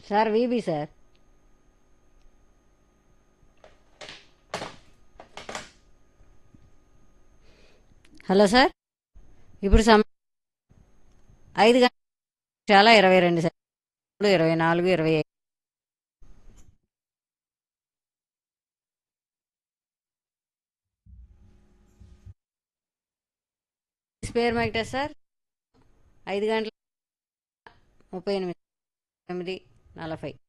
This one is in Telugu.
sir VB sir hello sir ఇప్పుడు సమ ఐదు గంటల చాలా ఇరవై రెండు సార్ ఇప్పుడు ఇరవై నాలుగు ఇరవై ఐదు స్పేర్ మైక్ టెస్ట్ సార్ ఐదు గంటల ముప్పై ఎనిమిది ఎనిమిది నలభై